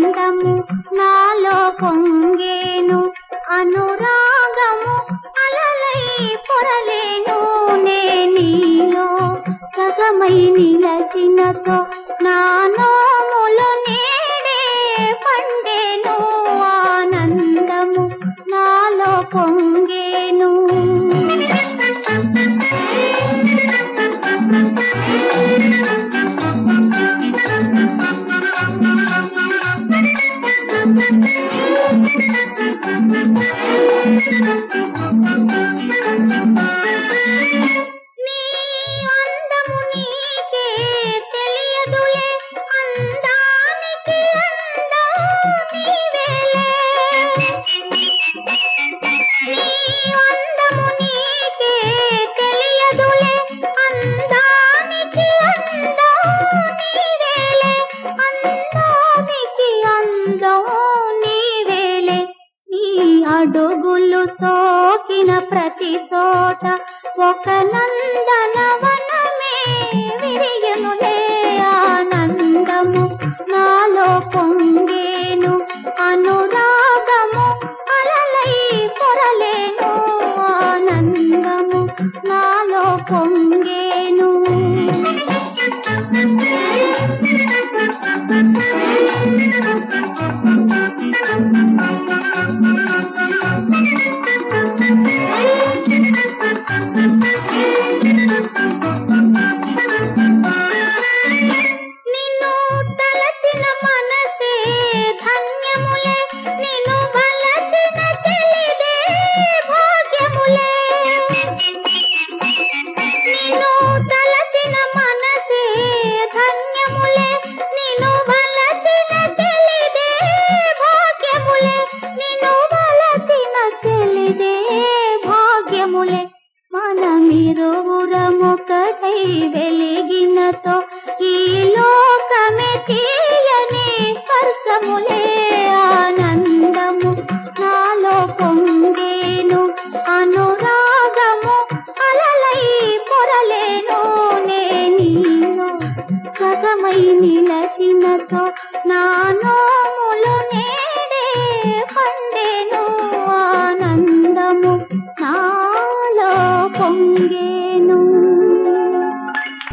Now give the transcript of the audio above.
ఆనందము నాలో పొంగేను అనురాగము అలలై పొరలేను నే నీలో సగమై నిలచినతో నా నోములు నేడే పండేను ఆనందము నాలో పొంగేను నీ అందము నీకే తెలియదులే అందానికి అందం నీవేలే నీ అందము నీకే తెలియదులే అందానికి అందం నీవేలే అందానికి అందం నీవేలే నీ అడుగులు సోకిన ప్రతి చోట ఒక నందనవనమే విరియనులే ఆనందము నాలో పొంగేను అనురాగము అలలై పొరలేను ఆనందము నాలో పొంగేను నిన్ను తలచిన మనసే ధన్యములే నిన్ను వలచిన చెలిదే భాగ్యములే నిన్ను తలచిన మనసే ధన్యములే నిన్ను వలచిన చెలిదే భాగ్యములే నిన్ను వలచిన చెలిదే భాగ్యములే మనమిరువురమొకటై వెలిగినతో ఈ లోకమే తీయని స్వర్గములే ఆనందము నాలో పొంగేను అనురాగము అలలై పొరలేను నే నీలో సగమై నిలచినతో నా నోములు నేడే పండేను ఆనందము నాలో పొంగేను